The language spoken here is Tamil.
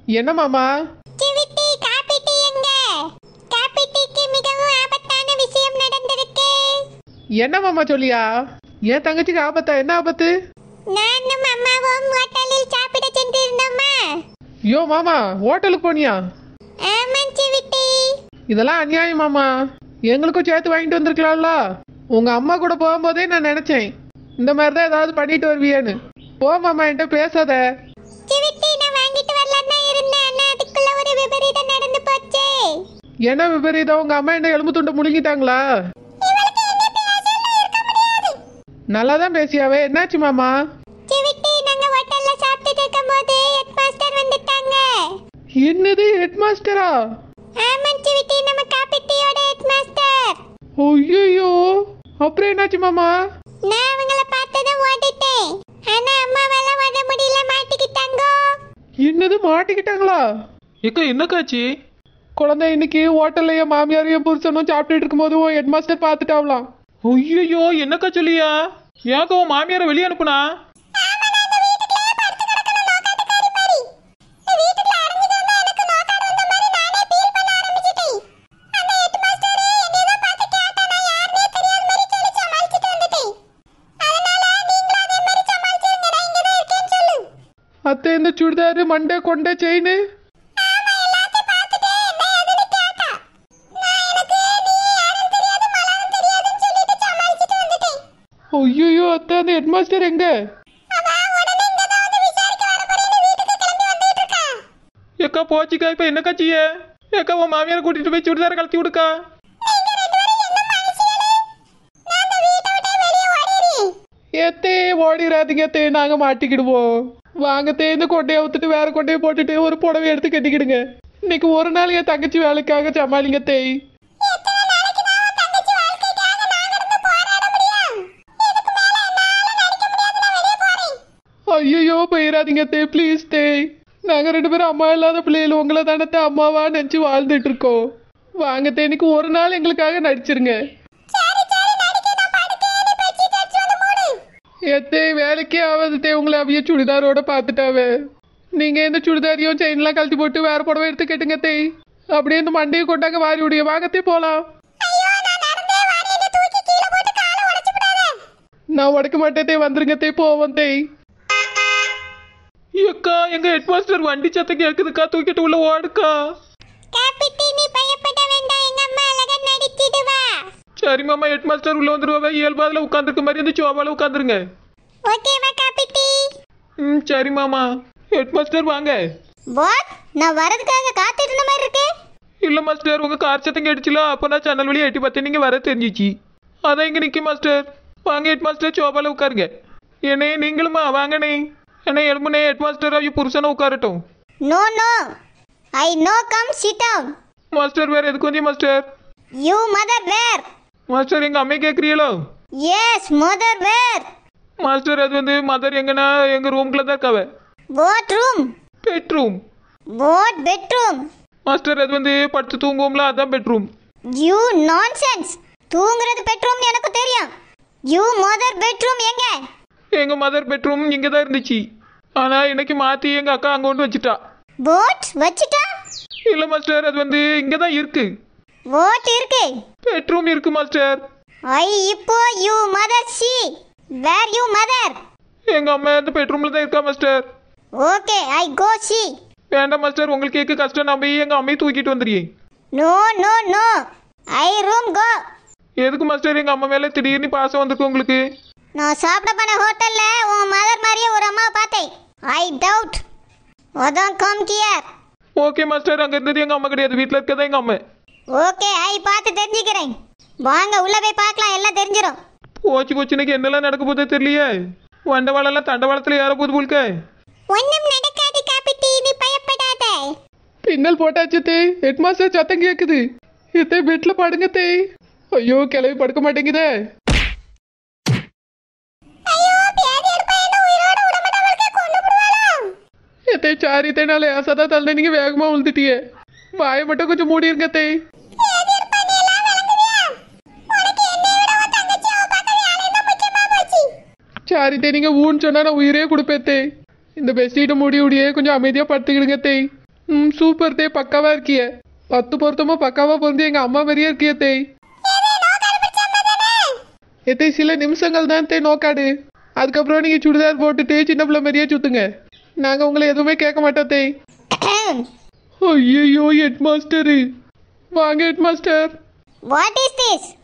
என்ன மாமா சிவிட்டி காப்பி டீ எங்க காப்பி டீக்கு மிகவும் ஆபத்தான விஷயம் நடந்திருக்கு என்ன மாமா சொல்லியா என் தங்கச்சிக்கு ஆபத்தா என்ன ஆபத்து நானும் அம்மாவும் ஹோட்டலில் சாப்பிட சென்றிருந்தோமா ஐயோ மாமா ஹோட்டலுக்கு போனியா ஆமாம் சிவிட்டி இதெல்லாம் அநியாயம் மாமா எங்களுக்கும் சேர்த்து வாங்கிட்டு வந்திருக்கலாம்ல உங்க அம்மா கூட போகும்போதே நான் நினைச்சேன் இந்த மாதிரி தான் ஏதாவது பண்ணிட்டு வருவியேன்னு போ மாமா என்கிட்ட பேசாத சிவிட்டி நான் வாங்கிட்டு வரலாம் தான் இருந்தேன் ஆனா அதுக்குள்ள ஒரு விபரீதம் நடந்து போச்சே என்ன விபரீதம் உங்க அம்மா என்ன எலும்பு துண்டை முழுங்கிட்டாங்களா நல்லா தான் பேசியாவே என்னாச்சு மாமா சிவிட்டி நாங்க ஹோட்டல்ல சாப்பிட்டுட்டு இருக்கும்போது ஹெட் மாஸ்டர் வந்துட்டாங்க என்னது ஹெட் மாஸ்டரா ஆமாம் சிவிட்டி நம்ம காப்பி டீயோட ஹெட் மாஸ்டர் ஐயோ அப்புறம் என்னாச்சு மாமா நான் அவங்கள பார்த்ததும் ஓடிட்டேன் ஆனா அம்மாவால ஓட முடியல மாட்டிக்கிட்டாங்க என்னது மாட்டிக்கிட்டாங்களா ஏக்கா என்னக்காச்சு குழந்தை இன்னைக்கு ஹோட்டல்ல என் மாமியாரும் என் புருஷனும் சாப்பிட்டுட்டு இருக்கும்போது ஹெட் மாஸ்டர் பார்த்துட்டாவலாம் ஐயோ என்னக்கா சொல்லியா ஏக்கா உன் மாமியாரை வெளியே அனுப்புனா அத்தை இந்த சுடிதாரு மண்டை கொண்டை செயின் ஐயோ அத்தை அந்த ஹெட் மாஸ்டர் எங்க ஏக்கா போச்சுக்கா இப்ப என்னக்கா செய்ய ஏக்கா உன் மாமியாரை கூட்டிட்டு போய் சுடிதார கழட்டி விடுக்கா ஏத்தே ஓடிடாதீங்க தே நாங்க மாட்டிக்கிடுவோம் வாங்க தே இந்த கொட்டையை ஊத்துட்டு வேற கொட்டையை போட்டுட்டு ஒரு புடவை எடுத்து கட்டிக்கிடுங்க இன்னைக்கு ஒரு நாள் என் தங்கச்சி வேலைக்காக சமாளிங்க தேய் ஐயோ போயிடாதீங்க தே ப்ளீஸ் தே நாங்க ரெண்டு பேரும் அம்மா இல்லாத பிள்ளைகள் உங்களை தானே அம்மாவா நினைச்சு வாழ்ந்துட்டு இருக்கோம் வாங்க தே இன்னைக்கு ஒரு நாள் எங்களுக்காக நடிச்சிருங்க எத்தே வேலைக்கே ஆகாது தே உங்களை அவிய சுடிதாரோட பார்த்துட்டாவே நீங்க இந்த சுடிதாரையும் செயின்லாம் கழட்டி போட்டு வேற புடவை எடுத்து கேட்டுங்க தே அப்படியே இந்த மண்டையை கொண்டாங்க வாரி விடிய வாங்கத்தே போலாம் நான் உடைக்க மாட்டேன் தே வந்துருங்க தே போவோம் தே ஏக்கா எங்க ஹெட் மாஸ்டர் வண்டி சத்தம் கேக்குதுக்கா தூக்கிட்டு உள்ள ஓடுக்கா காப்பி டீ நீ பயப்பட வேண்டாம் எங்க அம்மா அழகா நடிச்சிடுவா சரி மாமா ஹெட் மாஸ்டர் உள்ள வந்துருவாங்க இயல்பாதில் உட்காந்துருக்க மாதிரி அந்த சோபால உட்காந்துருங்க ஓகேவா காப்பி டீ ம் சரி மாமா ஹெட் மாஸ்டர் வாங்க வாட் நான் வரதுக்காக காத்துட்டு இருந்த மாதிரி இருக்கு இல்ல மாஸ்டர் உங்க கார் சத்தம் கேட்டுச்சுல அப்போ நான் ஜன்னல் வழியா எட்டி பார்த்தேன் நீங்க வர தெரிஞ்சிச்சு அதான் இங்க நிக்க மாஸ்டர் வாங்க ஹெட் மாஸ்டர் சோபால உட்காருங்க என்னே நீங்களுமா வாங்கண்ணே அண்ணே எலும்புனே ஹெட் மாஸ்டர் ஐயோ புருஷனை உட்காரட்டும் no no I know come sit down master வேற எதுக்கு வந்தீங்க master you mother where master எங்க அம்மையை கேட்குறீங்களோ எஸ் மதர் வேர் மாஸ்டர் அது வந்து மதர் எங்கன்னா எங்க ரூம்குள்ள தான் இருக்காவ what room bedroom what bedroom master அது வந்து படுத்து தூங்குவோம்ல அதான் பெட்ரூம் யூ நான்சென்ஸ் தூங்குறது பெட்ரூம் எனக்கு தெரியும் யூ மதர் பெட்ரூம் எங்க எங்க மதர் பெட்ரூம் இங்க தான் இருந்துச்சு ஆனா இன்னைக்கு மாத்தி எங்க அக்கா அங்க கொண்டு வச்சுட்டா வாட் வச்சிட்டா இல்ல மாஸ்டர் அது வந்து இங்க தான் இருக்கு வாட் இருக்கு பெட்ரூம் இருக்கு மாஸ்டர் ஐ இப்போ you mother see where you mother எங்க அம்மா அந்த பெட்ரூம்ல தான் இருக்கா master okay I go see வேண்டாம் மாஸ்டர் உங்களுக்கு கேட்க கஷ்டம் நான் போய் எங்க அம்மையை தூக்கிட்டு வந்துடுறேன் no no no I room go எதுக்கு மாஸ்டர் எங்க அம்மா மேல திடீர்னு பாசம் வந்திருக்கு உங்களுக்கு நான் சாப்பிட போன ஹோட்டல்ல உன் மதர் மாதிரியே ஒரு அம்மா பார்த்தேன் ஐ டவுட் அதான் கம் கியர் ஓகே மாஸ்டர் அங்க இருந்தது எங்க அம்மா கிடையாது வீட்ல இருக்கதா எங்க அம்மா ஓகே ஐ பார்த்து தெரிஞ்சுக்கிறேன் வாங்க உள்ள போய் பார்க்கலாம் எல்லாம் தெரிஞ்சிடும் போச்சு போச்சு இன்னைக்கு என்னெல்லாம் நடக்க போதோ தெரியலையே வண்டவாளெல்லாம் தண்டவாளத்துல ஏற போகுது போல்க ஒன்றும் நடக்காது காப்பிட்டி நீ பயப்படாத பின்னல் போட்டாச்சு தே ஹெட் மாஸ்டர் சத்தம் கேக்குது எத்தே பெட்ல படுங்க தே ஐயோ கிளவி படுக்க மாட்டேங்குதே எத்தே சாரி தே நாளை ஆசாதான் தள்ள நீங்க வேகமா உழுந்துட்டியே வாயை மட்டும் கொஞ்சம் மூடி இருங்க தே சாரி தே நீங்க ஊன்னு சொன்னா நான் உயிரே கொடுப்பேன் தே இந்த பெஸ்டிட்ட முடி முடியே கொஞ்சம் அமைதியா படுத்துக்கிடுங்க தே ம் சூப்பர் தே பக்காவா இருக்கிய பத்து பொருத்தமும் பக்காவா பொருந்து எங்க அம்மா மாதிரியே இருக்கிய தேய் எத்தை சில நிமிஷங்கள் தான் தே நோக்காடு அதுக்கப்புறம் நீங்க சுடிதார் போட்டுட்டு சின்ன பிள்ளை மாதிரியே சுத்துங்க நாங்க உங்களை எதுவுமே கேட்க மாட்டோம் தேய் ஐயோ ஹெட் மாஸ்டரு வாங்க head master what is this